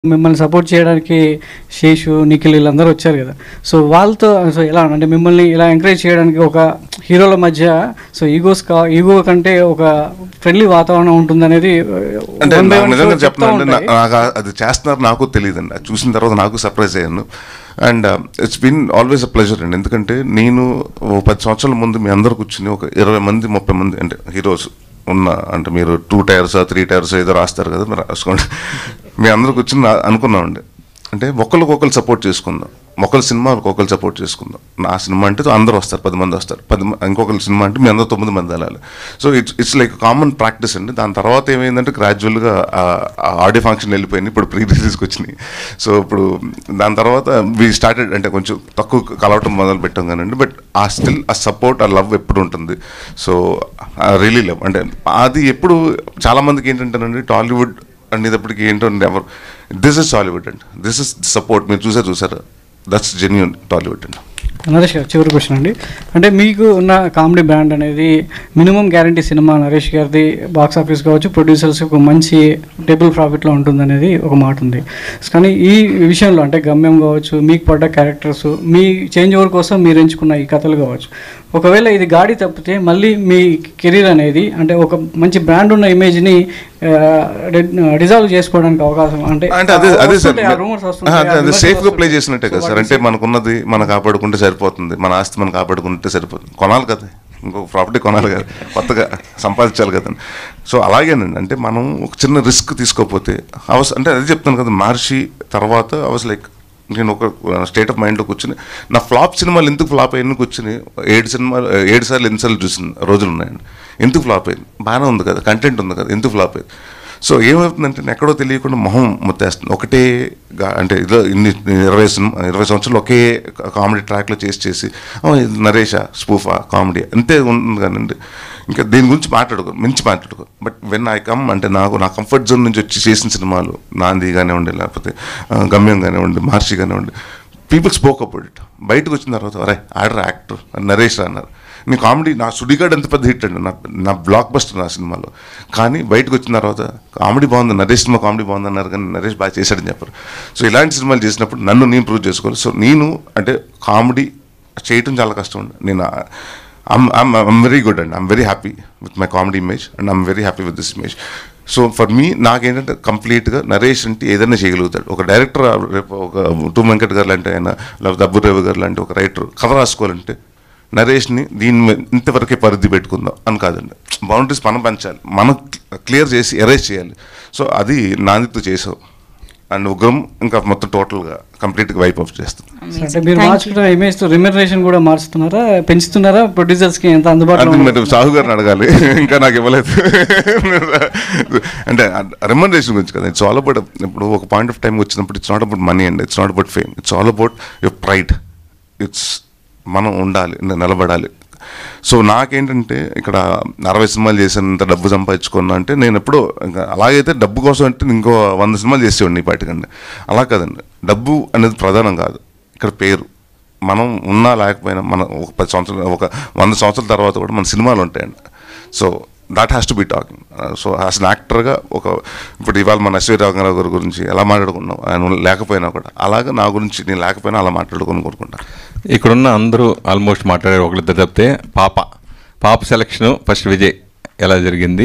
మిమ్మల్ని సపోర్ట్ చేయడానికి శేషు నిఖిల్ వీళ్ళందరూ వచ్చారు కదా సో వాళ్ళతో సో ఎలా అంటే మిమ్మల్ని ఇలా ఎంకరేజ్ చేయడానికి ఒక హీరోల మధ్య సో ఈగోస్ కా ఈగో కంటే ఒక ఫ్రెండ్లీ వాతావరణం ఉంటుందనేది అంటే one by నాకు one నిజంగా shows చెప్తా చెప్పాలంటే నా- ఉంటాయి. నాకు ఆ- అది చేస్తున్నారు నాకు తెలియదండి అది చూసిన తర్వాత నాకు సర్ప్రైజ్ అయ్యాను and it's been always a pleasure అండి ఎందుకంటే నేను ఓ పది సంవత్సరాల ముందు మీ అందరు కూర్చుని ఒక ఇరవై మంది ముప్పై మంది అంటే హీరోస్ ఉన్న అంటే మీరు టూ టైర్స్ త్రీ టైర్స్ ఏదో రాస్తారు కదా మీరు రాసుకోండి మీ అందరు కూర్చుని నా- అనుకున్నామండి అంటే ఒకరికొకరు సపోర్ట్ చేసుకుందాం ఒకరి సినిమా ఒకరు సపోర్ట్ చేసుకుందాం నా సినిమా అంటే అందరూ వస్తారు పది మంది వస్తారు పది మ- ఇంకొకరి సినిమా అంటే మీ అందరూ తొమ్మిది మంది వెళ్ళాలి so it's it's like common practice అండి దాని తర్వాత ఏమైందంటే గ్రాడ్యువల్గా ఆడియో ఫంక్షన్ వెళ్ళిపోయింది ఇప్పుడు ప్రీ రిలీజ్కి వచ్చినాయి సో ఇప్పుడు దాని తర్వాత వి స్టార్టెడ్ అంటే కొంచెం తక్కువ కలవటం మొదలు పెట్టాం కానండి బట్ ఆ స్టిల్ ఆ సపోర్ట్ ఆ లవ్ ఎప్పుడు ఉంటుంది సో రియలీ లవ్ అంటే అది ఎప్పుడు చాలా మందికి ఏంటంటేనండి టాలీవుడ్ అనేటప్పటికి ఏంటో ఎవరు దిస్ ఇస్ టాలీవుడ్ అండి దిస్ ఇస్ సపోర్ట్ మీరు చూసారు చూసారు దట్స్ జెన్యున్ టాలీవుడ్ అండి నరేష్ గారు చివరి క్వశ్చన్ అండి అంటే మీకు ఉన్న కామెడీ బ్రాండ్ అనేది మినిమం గ్యారంటీ సినిమా నరేష్ గారిది బాక్స్ ఆఫీస్ కావచ్చు ప్రొడ్యూసర్స్ ఒక మంచి టేబుల్ ప్రాఫిట్లో ఉంటుంది అనేది ఒక మాట ఉంది కానీ ఈ విషయంలో అంటే గమ్యం కావచ్చు మీకు పడ్డ క్యారెక్టర్స్ మీ చేంజ్ ఓవర్ కోసం మీరు ఎంచుకున్న ఈ కథలు కావచ్చు ఒకవేళ ఇది గాడి తప్పితే మళ్ళీ మీ కెరీర్ అనేది అంటే ఒక మంచి బ్రాండ్ ఉన్న ఇమేజ్ని డిజాల్వ్ చేసుకోవడానికి అవకాశం అంటే అంటే అదే అదే సార్ వస్తుంటాయి, ఆ rumors వస్తుంటాయి, అదే ఆ అదే విమర్శలు సేఫ్ గా ప్లే వస్తుంటాయి. చేసినట్టే కదా So సార్ what అంటే is it? మనకున్నది మనం కాపాడుకుంటే సరిపోతుంది మన ఆస్తి మనం కాపాడుకుంటే సరిపోతుంది కొనాలి కదా ఇంకొక ప్రాపర్టీ కొనాలి కదా కొత్తగా సంపాదించాలి కదండి సో అలాగేనండి అంటే మనం ఒక చిన్న రిస్క్ తీసుకోకపోతే అవస అంటే అదే చెప్తాను కదా మహర్షి తర్వాత అవస్ లైక్ నేను ఒక స్టేట్ ఆఫ్ మైండ్లో కూర్చుని నా ఫ్లాప్ సినిమాలు ఎందుకు ఫ్లాప్ అయ్యి కూర్చుని ఏడు సినిమాలు ఏడు సార్లు ఎన్నిసార్లు చూసిన రోజులు ఉన్నాయండి ఎందుకు ఫ్లాప్ అయింది బాగానే ఉంది కదా కంటెంట్ ఉంది కదా ఎందుకు ఫ్లాప్ అయింది సో ఏమవుతుందంటే నేను ఎక్కడో తెలియకుండా మొహం ముత్తేస్తుంది ఒకటే గా- అంటే ఇదో ఇన్ని ఇరవై సినిమా ఇరవై సంవత్సరాలు ఒకే కామెడీ ట్రాక్లో చేసి చేసి "ఓ, ఇది నరేషా స్పూఫా కామెడీ అంతే ఉంది కానండి ఇంకా దీని గురించి మాట్లాడుకో మించి మాట్లాడుకో బట్ వెన్ ఐ కమ్ అంటే నాకు నా కంఫర్ట్ జోన్ నుంచి వచ్చి చేసిన సినిమాలు నాంది కానివ్వండి లేకపోతే ఆ, గమ్యం కానివ్వండి మహర్షి కానివ్వండి పీపుల్ స్పోక్ అబౌట్ ఇట్ బయటకు వచ్చిన తర్వాత అరే ఆర్డర్ యాక్టర్ నరేష్ రా" అన్నారు నీ కామెడీ నా సుడిగాడు ఎంత పెద్ద హిట్ అండి నా నా బ్లాక్ బస్టర్ నా సినిమాలో కానీ బయటకు వచ్చిన తర్వాత కామెడీ బాగుంది నరేష్ సినిమా కామెడీ బాగుంది అన్నారు కానీ నరేష్ బాగా చేశాడని చెప్పారు సో ఇలాంటి సినిమాలు చేసినప్పుడు నన్ను నేను ప్రూవ్ చేసుకోవాలి సో నేను అంటే కామెడీ చేయటం చాలా కష్టం అండి నేను ఐమ్ వెరీ గుడ్ అండి I'm very happy with my comedy image and I'm very happy with this image so for me నాకేంటంటే కంప్లీట్గా నరేష్ అంటే ఏదైనా చేయగలుగుతాడు ఒక డైరెక్టర్ రేపు ఒక టూ వెంకట్ గారు లాంటి ఆయన లేకపోతే అబ్బు రేవు గారు లాంటి ఒక రైటర్ కథ రాసుకోవాలంటే నరేష్ని దీని మీద ఇంతవరకే పరిధి పెట్టుకుందాం అని కాదండి బౌండరీస్ మనం పెంచాలి మనం క్లియర్ చేసి ఎరేజ్ చేయాలి సో అది నాందితో చేసావు అండ్ ఉగ్రం ఇంకా మొత్తం టోటల్గా కంప్లీట్గా వైప్ ఆఫ్ చేస్తుంది అంటే మీరు మార్చుకున్న ఇమేజ్ తో రిమ్యూనరేషన్ కూడా మార్చుతున్నారా పెంచుతున్నారా ప్రొడ్యూసర్స్ కి ఎంత అందుబాటులో అది ఉంది? మీరు సాహు గారిని అడగాలి ఇంకా నాకు ఇవ్వలేదు అంటే రెమండేషన్ గురించి కదా ఇట్స్ ఆల్ అబౌట్ ఇప్పుడు ఒక పాయింట్ ఆఫ్ టైం వచ్చినప్పుడు ఇట్స్ నాట్ అబౌట్ మనీ అండి it's not about fame it's all about your pride it's మనం ఉండాలి ని- నిలబడాలి సో నాకేంటంటే ఇక్కడ అరవై సినిమాలు చేసినంత డబ్బు సంపాదించుకున్నా అంటే నేను ఎప్పుడూ ఇంకా అలాగైతే డబ్బు కోసం అంటే నేను ఇంకో వంద సినిమాలు చేసేవాడిని ఈ పాటికండి అలా కాదండి డబ్బు అనేది ప్రధానం కాదు ఇక్కడ పేరు మనం ఉన్నా లేకపోయినా మన ఒక పది సంవత్సరాలు ఒక వంద సంవత్సరాల తర్వాత కూడా మన సినిమాలు ఉంటాయండి so that has to be talking so as an యాక్టర్గా ఒక ఇప్పుడు ఇవాళ మన అశ్వీ రాఘరావు గారి గురించి ఎలా మాట్లాడుకున్నాం ఆయన లేకపోయినా కూడా అలాగే నా గురించి నేను లేకపోయినా అలా మాట్లాడుకొని కోరుకుంటాను ఇక్కడున్న అందరూ ఆల్మోస్ట్ మాట్లాడారు ఒకళ్ళిద్దరు తప్పితే పాప పాప సెలక్షన్ ఫస్ట్ విజయ్ ఎలా జరిగింది